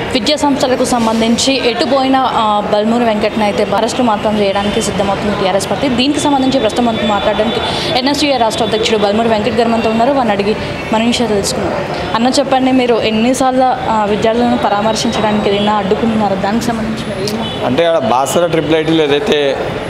విద్యా సంస్థలకు సంబంధించి ఎటుపోయిన ఆ, బల్మూరి వెంకట్ని అయితే అరెస్టు మాత్రం చేయడానికి సిద్ధమవుతుంది టీఆర్ఎస్ పార్టీ దీనికి సంబంధించి ప్రస్తుతం మనతో మాట్లాడడానికి ఎన్ఎస్యూఏ రాష్ట్ర అధ్యక్షుడు బల్మూరి వెంకట్ గారు మనతో ఉన్నారు వారిని అడిగి మన విషయాలు తెలుసుకున్నాం అన్న చెప్పండి మీరు ఎన్నిసార్లు ఆ, విద్యార్థులను పరామర్శించడానికి వెళ్ళినా అడ్డుకుంటున్నారు దానికి సంబంధించి మీరు ఏం అంటే ఆడ బాసర ట్రిపుల్ ఐటీలో ఏదైతే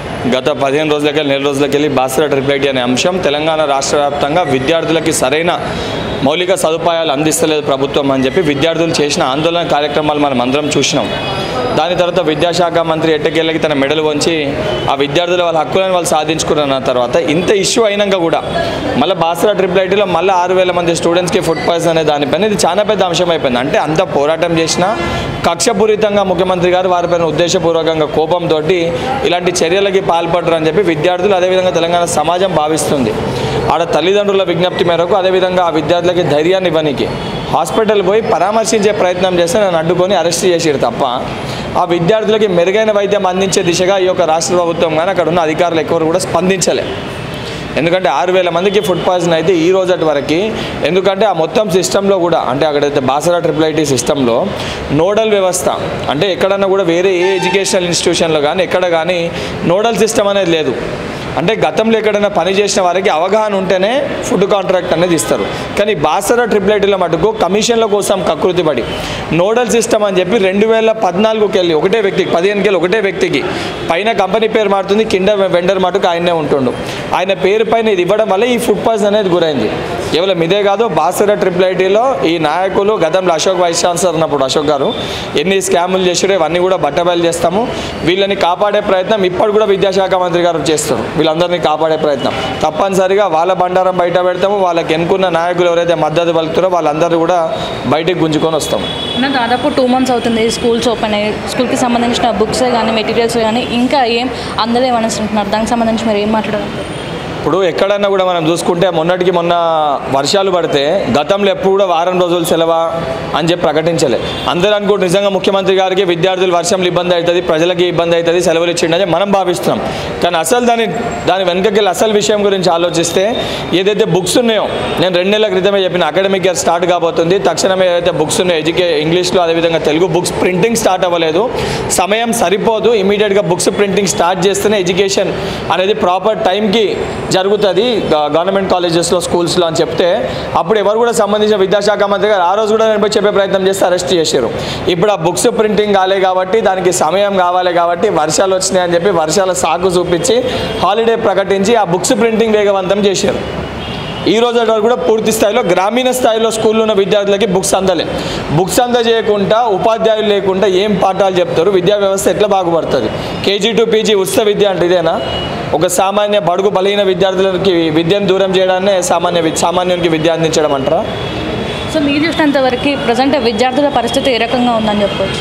గత పదిహేను రోజులకి నెల రోజులకి వెళ్ళి బాసర ట్రిపుల్ ఐటీ అనే అంశం తెలంగాణ రాష్ట్ర వ్యాప్తంగా విద్యార్థులకి సరైన మౌలిక సదుపాయాలు అందిస్తలేదు ప్రభుత్వం అని చెప్పి విద్యార్థులు చేసిన ఆందోళన కార్యక్రమాలు మనం అందరం చూసినాం దాని తర్వాత విద్యాశాఖ మంత్రి ఎట్టకేళ్ళకి తన మెడలు వంచి ఆ విద్యార్థుల వాళ్ళ హక్కులను వాళ్ళు సాధించుకున్న తర్వాత ఇంత ఇష్యూ అయినాక కూడా మళ్ళీ బాసరా ట్రిపుల్ ఐటీలో మళ్ళీ ఆరు వేల మంది స్టూడెంట్స్కి ఫుడ్ పాయిజన్ అనే దానిపైన ఇది చాలా పెద్ద అంశం అయిపోయింది అంటే అంత పోరాటం చేసినా కక్షపూరితంగా ముఖ్యమంత్రి గారు వారిపైన ఉద్దేశపూర్వకంగా కోపంతో ఇలాంటి చర్యలకి పాల్పడరు అని చెప్పి విద్యార్థులు అదేవిధంగా తెలంగాణ సమాజం భావిస్తుంది ఆడ తల్లిదండ్రుల విజ్ఞప్తి మేరకు అదేవిధంగా ఆ విద్యార్థులకి ధైర్యాన్ని ఇవ్వనికి హాస్పిటల్ పోయి పరామర్శించే ప్రయత్నం చేస్తే నన్ను అడ్డుకొని అరెస్ట్ చేసారు తప్ప ఆ విద్యార్థులకి మెరుగైన వైద్యం అందించే దిశగా ఈ యొక్క రాష్ట్ర ప్రభుత్వం కానీ అక్కడ ఉన్న అధికారులు ఎక్కువ కూడా స్పందించలే ఎందుకంటే ఆరు వేల మందికి ఫుడ్ పాయిజన్ అయితే ఈ రోజటి వరకు ఎందుకంటే ఆ మొత్తం సిస్టంలో కూడా అంటే అక్కడైతే బాసరా ట్రిపుల్ ఐటీ సిస్టంలో నోడల్ వ్యవస్థ అంటే ఎక్కడన్నా కూడా వేరే ఏ ఎడ్యుకేషనల్ ఇన్స్టిట్యూషన్లో కానీ ఎక్కడ కానీ నోడల్ సిస్టమ్ అనేది లేదు అంటే గతంలో ఎక్కడైనా పని చేసిన వారికి అవగాహన ఉంటేనే ఫుడ్ కాంట్రాక్ట్ అనేది ఇస్తారు కానీ బాసరా ట్రిపుల్ ఐటీలో మటుకు కమిషన్ల కోసం కకృతి పడి నోడల్ సిస్టమ్ అని చెప్పి రెండు వేల పద్నాలుగుకి వెళ్ళి ఒకటే వ్యక్తికి పదిహేనుకి వెళ్ళి ఒకటే వ్యక్తికి పైన కంపెనీ పేరు మారుతుంది కింద వెండర్ మటుకు ఆయనే ఉంటుండు ఆయన పేరు పైన ఇది ఇవ్వడం వల్ల ఈ ఫుడ్ పాయిజన్ అనేది గురైంది కేవలం ఇదే కాదు బాసరా ట్రిపుల్ ఐటీలో ఈ నాయకులు గతంలో అశోక్ వైస్ ఛాన్సలర్ ఉన్నప్పుడు అశోక్ గారు ఎన్ని స్కాములు చేసారో ఇవన్నీ కూడా బట్టబయలు చేస్తాము వీళ్ళని కాపాడే ప్రయత్నం ఇప్పుడు కూడా విద్యాశాఖ మంత్రి గారు చేస్తారు వీళ్ళందరినీ కాపాడే ప్రయత్నం తప్పనిసరిగా వాళ్ళ బండారం బయట పెడతాము వాళ్ళకి ఎన్నుకున్న నాయకులు ఎవరైతే మద్దతు పలుకుతారో వాళ్ళందరూ కూడా బయటికి గుంజుకొని వస్తాము అన్న దాదాపు టూ మంత్స్ అవుతుంది స్కూల్స్ ఓపెన్ అయ్యి స్కూల్కి సంబంధించిన బుక్స్ కానీ మెటీరియల్స్ కానీ ఇంకా ఏం అందలేమనేసి అంటున్నారు దానికి సంబంధించి మీరు ఏం మాట్లాడారు ఇప్పుడు ఎక్కడన్నా కూడా మనం చూసుకుంటే మొన్నటికి మొన్న వర్షాలు పడితే గతంలో ఎప్పుడు కూడా వారం రోజులు సెలవా అని చెప్పి ప్రకటించలే అందరూ అనుకుంటే నిజంగా ముఖ్యమంత్రి గారికి విద్యార్థులు వర్షంలో ఇబ్బంది అవుతుంది ప్రజలకి ఇబ్బంది అవుతుంది సెలవులు ఇచ్చిండని మనం భావిస్తున్నాం కానీ అసలు దాని దాని వెనకకి అసలు విషయం గురించి ఆలోచిస్తే ఏదైతే బుక్స్ ఉన్నాయో నేను రెండు నెలల క్రితమే చెప్పిన అకాడమిక్ ఇయర్ స్టార్ట్ కాబోతుంది తక్షణమే ఏదైతే బుక్స్ ఉన్నాయో ఎడ్యుకే ఇంగ్లీష్లో అదేవిధంగా తెలుగు బుక్స్ ప్రింటింగ్ స్టార్ట్ అవ్వలేదు సమయం సరిపోదు ఇమీడియట్గా బుక్స్ ప్రింటింగ్ స్టార్ట్ చేస్తేనే ఎడ్యుకేషన్ అనేది ప్రాపర్ టైంకి జరుగుతుంది గ- గవర్నమెంట్ కాలేజెస్లో స్కూల్స్లో అని చెప్తే అప్పుడు ఎవరు కూడా సంబంధించిన విద్యాశాఖ మంత్రి గారు ఆ రోజు కూడా నేను పోయి చెప్పే ప్రయత్నం చేస్తే అరెస్ట్ చేశారు ఇప్పుడు ఆ బుక్స్ ప్రింటింగ్ కాలే కాబట్టి దానికి సమయం కావాలి కాబట్టి వర్షాలు వచ్చినాయి అని చెప్పి వర్షాల సాకు చూపించి హాలిడే ప్రకటించి ఆ బుక్స్ ప్రింటింగ్ వేగవంతం చేశారు ఈ రోజు వరకు కూడా పూర్తి స్థాయిలో గ్రామీణ స్థాయిలో స్కూల్లో ఉన్న విద్యార్థులకి బుక్స్ అందలే బుక్స్ అందజేయకుండా ఉపాధ్యాయులు లేకుండా ఏం పాఠాలు చెప్తారు విద్యా వ్యవస్థ ఎట్లా బాగుపడుతుంది కేజీ టు పీజీ ఉచిత విద్య అంటే ఇదేనా ఒక సామాన్య బడుగు బలహీన విద్యార్థులకి విద్యను దూరం చేయడాన్నే సామాన్య వి- సామాన్యునికి విద్య అందించడం అంటారా సో మీరు చూసినంత వరకు ప్రజెంట్ విద్యార్థుల పరిస్థితి ఏ రకంగా ఉందని చెప్పవచ్చు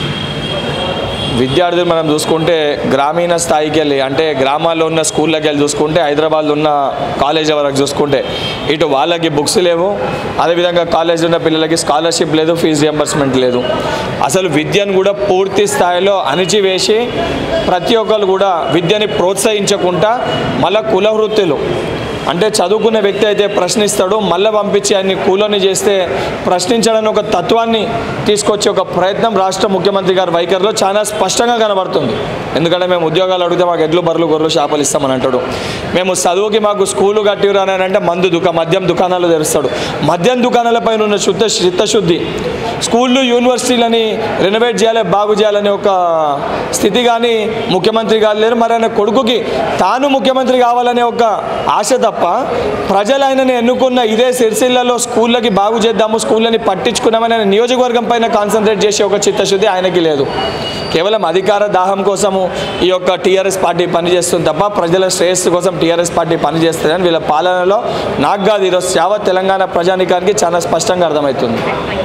విద్యార్థులు మనం చూసుకుంటే గ్రామీణ స్థాయికి వెళ్ళి అంటే గ్రామాల్లో ఉన్న స్కూళ్ళకి వెళ్ళి చూసుకుంటే హైదరాబాద్లో ఉన్న కాలేజ్ వరకు చూసుకుంటే ఇటు వాళ్ళకి బుక్స్ లేవు అదేవిధంగా కాలేజ్ ఉన్న పిల్లలకి స్కాలర్షిప్ లేదు ఫీజు రియంబర్స్మెంట్ లేదు అసలు విద్యను కూడా పూర్తి స్థాయిలో అణిచివేసి ప్రతి ఒక్కరు కూడా విద్యని ప్రోత్సహించకుండా మళ్ళా కుల వృత్తులు అంటే చదువుకునే వ్యక్తి అయితే ప్రశ్నిస్తాడు మళ్ళీ పంపించి ఆయన్ని కూలోని చేస్తే ప్రశ్నించడానికి ఒక తత్వాన్ని తీసుకొచ్చే ఒక ప్రయత్నం రాష్ట్ర ముఖ్యమంత్రి గారి వైఖరిలో చాలా స్పష్టంగా కనబడుతుంది ఎందుకంటే మేము ఉద్యోగాలు అడిగితే మాకు ఎడ్లు బర్రెలు గొర్రెలు చేపలు ఇస్తామని అంటాడు మేము చదువుకి మాకు స్కూలు కట్టిరు అని అంటే మందు దుకా మద్యం దుకాణాలు తెరుస్తాడు మద్యం దుకాణాలపైన ఉన్న శుద్ధ చిత్తశుద్ధి స్కూళ్ళు యూనివర్సిటీలని రెనోవేట్ చేయాలి బాగు చేయాలనే ఒక స్థితి కానీ ముఖ్యమంత్రి గారు లేరు మరి ఆయన కొడుకుకి తాను ముఖ్యమంత్రి కావాలనే ఒక ఆశ తప్ప ప్రజలు ఆయనని ఎన్నుకున్న ఇదే సిరిసిల్లలో స్కూళ్ళకి బాగు చేద్దాము స్కూళ్ళని పట్టించుకున్నామని ఆయన నియోజకవర్గం పైన కాన్సన్ట్రేట్ చేసే ఒక చిత్తశుద్ధి ఆయనకి లేదు కేవలం అధికార దాహం కోసము ఈ యొక్క టీఆర్ఎస్ పార్టీ పనిచేస్తుంది తప్ప ప్రజల శ్రేయస్సు కోసం టీఆర్ఎస్ పార్టీ పనిచేస్తుందని వీళ్ళ పాలనలో నాకు కాదు ఈరోజు యావత్ తెలంగాణ ప్రజానికానికి చాలా స్పష్టంగా అర్థమవుతుంది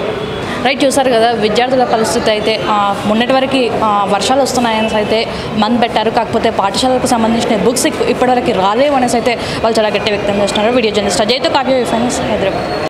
రైట్ చూసారు కదా విద్యార్థుల పరిస్థితి అయితే ఆ, మొన్నటి వరకు ఆ, వర్షాలు వస్తున్నాయని అయితే మంద్ పెట్టారు కాకపోతే పాఠశాలకు సంబంధించిన బుక్స్ ఇప్పటివరకు రాలేవు అనేసి అయితే వాళ్ళు చాలా గట్టి వ్యక్తం చేస్తున్నారు వీడియో జర్నలిస్ట్ అజయ్తో కావ్య ఫైనాన్స్ హైదరాబాద్